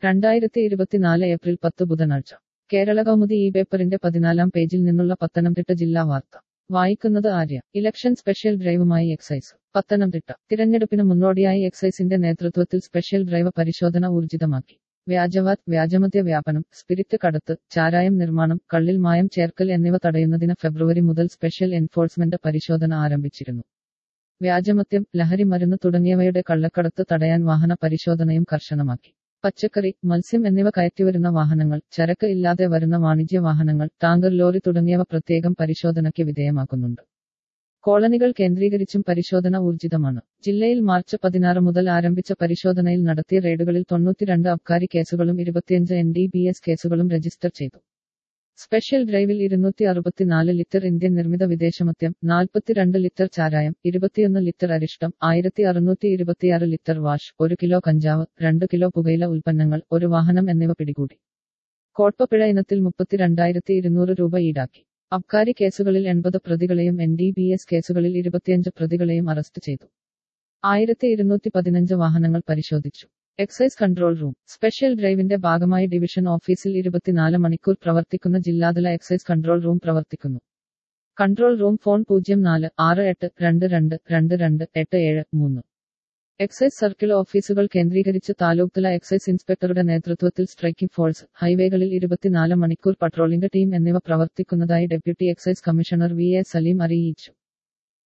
രണ്ടായിരത്തി ഇരുപത്തിനാല് ഏപ്രിൽ പത്ത് ബുധനാഴ്ച കേരള കൗമുദി ഈ പേപ്പറിന്റെ പതിനാലാം പേജിൽ നിന്നുള്ള പത്തനംതിട്ട ജില്ലാ വാർത്ത വായിക്കുന്നത് ആര്യ ഇലക്ഷൻ സ്പെഷ്യൽ ഡ്രൈവുമായി എക്സൈസ് പത്തനംതിട്ട തിരഞ്ഞെടുപ്പിന് മുന്നോടിയായി എക്സൈസിന്റെ നേതൃത്വത്തിൽ സ്പെഷ്യൽ ഡ്രൈവ് പരിശോധന ഊർജിതമാക്കി വ്യാജവാത് വ്യാജമദ്യ വ്യാപനം സ്പിരിറ്റ് കടത്ത് ചാരായം നിർമ്മാണം കള്ളിൽ മായം ചേർക്കൽ എന്നിവ തടയുന്നതിന് ഫെബ്രുവരി മുതൽ സ്പെഷ്യൽ എൻഫോഴ്സ്മെന്റ് പരിശോധന ആരംഭിച്ചിരുന്നു വ്യാജമദ്യം ലഹരി മരുന്ന് തുടങ്ങിയവയുടെ കള്ളക്കടത്ത് തടയാൻ വാഹന പരിശോധനയും കർശനമാക്കി പച്ചക്കറി മത്സ്യം എന്നിവ കയറ്റിവരുന്ന വാഹനങ്ങൾ ചരക്ക് ഇല്ലാതെ വരുന്ന വാണിജ്യ വാഹനങ്ങൾ ടാങ്കർ ലോറി തുടങ്ങിയവ പ്രത്യേകം പരിശോധനയ്ക്ക് വിധേയമാക്കുന്നുണ്ട് കോളനികൾ കേന്ദ്രീകരിച്ചും പരിശോധന ഊർജിതമാണ് ജില്ലയിൽ മാർച്ച് പതിനാറ് മുതൽ ആരംഭിച്ച പരിശോധനയിൽ നടത്തിയ റെയ്ഡുകളിൽ തൊണ്ണൂറ്റിരണ്ട് അബ്കാരി കേസുകളും ഇരുപത്തിയഞ്ച് എൻ ഡി ബി എസ് കേസുകളും രജിസ്റ്റർ ചെയ്തു സ്പെഷ്യൽ ഡ്രൈവിൽ ഇരുന്നൂറ്റി അറുപത്തിനാല് ലിറ്റർ ഇന്ത്യൻ നിർമ്മിത വിദേശമദ്യം നാൽപ്പത്തിരണ്ട് ലിറ്റർ ചാരായം ഇരുപത്തിയൊന്ന് ലിറ്റർ അരിഷ്ടം ആയിരത്തി അറുന്നൂറ്റി ഇരുപത്തിയാറ് ലിറ്റർ വാഷ് ഒരു കിലോ കഞ്ചാവ് രണ്ട് കിലോ പുകയില ഉൽപ്പന്നങ്ങൾ ഒരു വാഹനം എന്നിവ പിടികൂടി കോട്ടപ്പിഴ ഇനത്തിൽ മുപ്പത്തിരണ്ടായിരത്തി ഇരുന്നൂറ് രൂപ ഈടാക്കി അബ്കാരി കേസുകളിൽ എൺപത് പ്രതികളെയും എൻ ഡി ബി എസ് കേസുകളിൽ ഇരുപത്തിയഞ്ച് പ്രതികളെയും അറസ്റ്റ് ചെയ്തു ആയിരത്തി ഇരുന്നൂറ്റി പതിനഞ്ച് വാഹനങ്ങൾ പരിശോധിച്ചു എക്സൈസ് കൺട്രോൾ റൂം സ്പെഷ്യൽ ഡ്രൈവിന്റെ ഭാഗമായി ഡിവിഷൻ ഓഫീസിൽ ഇരുപത്തിനാല് മണിക്കൂർ പ്രവർത്തിക്കുന്ന ജില്ലാതല എക്സൈസ് കൺട്രോൾ റൂം പ്രവർത്തിക്കുന്നു കൺട്രോൾ റൂം ഫോൺ പൂജ്യം നാല് ആറ് എട്ട് രണ്ട് രണ്ട് രണ്ട് രണ്ട് എട്ട് ഏഴ് മൂന്ന് എക്സൈസ് സർക്കിൾ ഓഫീസുകൾ കേന്ദ്രീകരിച്ച് താലൂക്ക് തല എക്സൈസ് ഇൻസ്പെക്ടറുടെ നേതൃത്വത്തിൽ സ്ട്രൈക്കിംഗ് ഫോഴ്സ് ഹൈവേകളിൽ ഇരുപത്തിനാല് മണിക്കൂർ പട്രോളിംഗ് ടീം എന്നിവ പ്രവർത്തിക്കുന്നതായി deputy excise commissioner V A Saleem അറിയിച്ചു